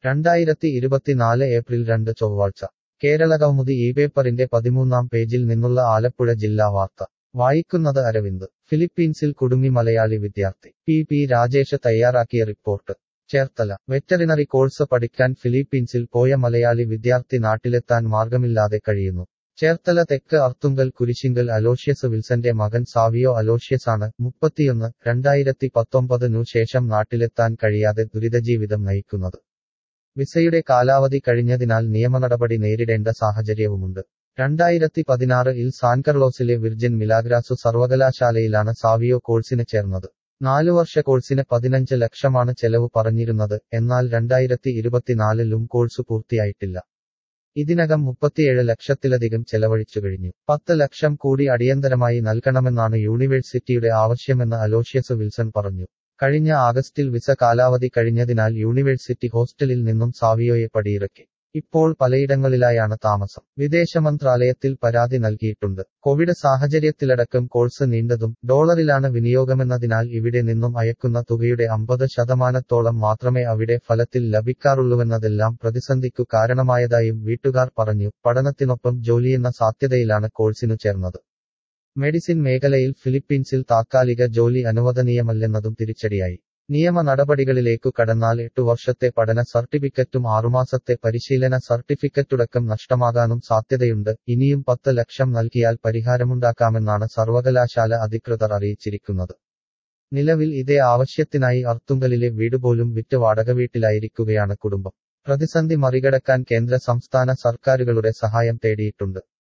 രണ്ടായിരത്തി ഇരുപത്തിനാല് ഏപ്രിൽ രണ്ട് ചൊവ്വാഴ്ച കേരളകൗമുദി ഈ പേപ്പറിന്റെ പതിമൂന്നാം പേജിൽ നിന്നുള്ള ആലപ്പുഴ ജില്ലാ വാർത്ത വായിക്കുന്നത് അരവിന്ദ് ഫിലിപ്പീൻസിൽ കുടുങ്ങി മലയാളി വിദ്യാർത്ഥി പി പി രാജേഷ് തയ്യാറാക്കിയ റിപ്പോർട്ട് ചേർത്തല വെറ്ററിനറി കോഴ്സ് പഠിക്കാൻ ഫിലിപ്പീൻസിൽ പോയ മലയാളി വിദ്യാർത്ഥി നാട്ടിലെത്താൻ മാർഗമില്ലാതെ കഴിയുന്നു ചേർത്തല തെക്ക് അർത്തുങ്കൽ കുരിശിങ്കൽ അലോഷ്യസ് വിൽസന്റെ മകൻ സാവിയോ അലോഷ്യസാണ് മുപ്പത്തിയൊന്ന് രണ്ടായിരത്തി പത്തൊമ്പതിനു ശേഷം നാട്ടിലെത്താൻ കഴിയാതെ ദുരിതജീവിതം നയിക്കുന്നത് വിസയുടെ കാലാവധി കഴിഞ്ഞതിനാൽ നിയമനടപടി നേരിടേണ്ട സാഹചര്യവുമുണ്ട് രണ്ടായിരത്തി പതിനാറ് ഇൽ സാൻകർലോസിലെ വിർജിൻ മിലാഗ്രാസു സർവകലാശാലയിലാണ് സാവിയോ കോഴ്സിന് ചേർന്നത് നാലു വർഷ കോഴ്സിന് പതിനഞ്ച് ലക്ഷമാണ് ചെലവ് പറഞ്ഞിരുന്നത് എന്നാൽ രണ്ടായിരത്തി ഇരുപത്തിനാലിലും കോഴ്സ് പൂർത്തിയായിട്ടില്ല ഇതിനകം മുപ്പത്തിയേഴ് ലക്ഷത്തിലധികം ചെലവഴിച്ചു കഴിഞ്ഞു പത്ത് ലക്ഷം കൂടി അടിയന്തരമായി നൽകണമെന്നാണ് യൂണിവേഴ്സിറ്റിയുടെ ആവശ്യമെന്ന് അലോഷ്യസ് വിൽസൺ പറഞ്ഞു കഴിഞ്ഞ ആഗസ്റ്റിൽ വിസ കാലാവധി കഴിഞ്ഞതിനാൽ യൂണിവേഴ്സിറ്റി ഹോസ്റ്റലിൽ നിന്നും സാവിയോയെ പടിയിറക്കി ഇപ്പോൾ പലയിടങ്ങളിലായാണ് താമസം വിദേശ മന്ത്രാലയത്തിൽ പരാതി നൽകിയിട്ടുണ്ട് കോവിഡ് സാഹചര്യത്തിലടക്കം കോഴ്സ് നീണ്ടതും ഡോളറിലാണ് വിനിയോഗമെന്നതിനാൽ ഇവിടെ നിന്നും അയക്കുന്ന തുകയുടെ അമ്പത് ശതമാനത്തോളം മാത്രമേ അവിടെ ഫലത്തിൽ ലഭിക്കാറുള്ളൂവെന്നതെല്ലാം പ്രതിസന്ധിക്കു കാരണമായതായും വീട്ടുകാർ പറഞ്ഞു പഠനത്തിനൊപ്പം ജോലിയെന്ന സാധ്യതയിലാണ് കോഴ്സിനു ചേർന്നത് മെഡിസിൻ മേഖലയിൽ ഫിലിപ്പീൻസിൽ താത്കാലിക ജോലി അനുവദനീയമല്ലെന്നതും തിരിച്ചടിയായി നിയമ നടപടികളിലേക്കു കടന്നാൽ എട്ടു വർഷത്തെ പഠന സർട്ടിഫിക്കറ്റും ആറുമാസത്തെ പരിശീലന സർട്ടിഫിക്കറ്റുടക്കം നഷ്ടമാകാനും സാധ്യതയുണ്ട് ഇനിയും പത്ത് ലക്ഷം നൽകിയാൽ പരിഹാരമുണ്ടാക്കാമെന്നാണ് സർവകലാശാല അധികൃതർ അറിയിച്ചിരിക്കുന്നത് നിലവിൽ ഇതേ ആവശ്യത്തിനായി അർത്തുങ്കലിലെ വീടുപോലും വിറ്റ് വാടക വീട്ടിലായിരിക്കുകയാണ് കുടുംബം പ്രതിസന്ധി മറികടക്കാൻ കേന്ദ്ര സംസ്ഥാന സർക്കാരുകളുടെ സഹായം തേടിയിട്ടുണ്ട്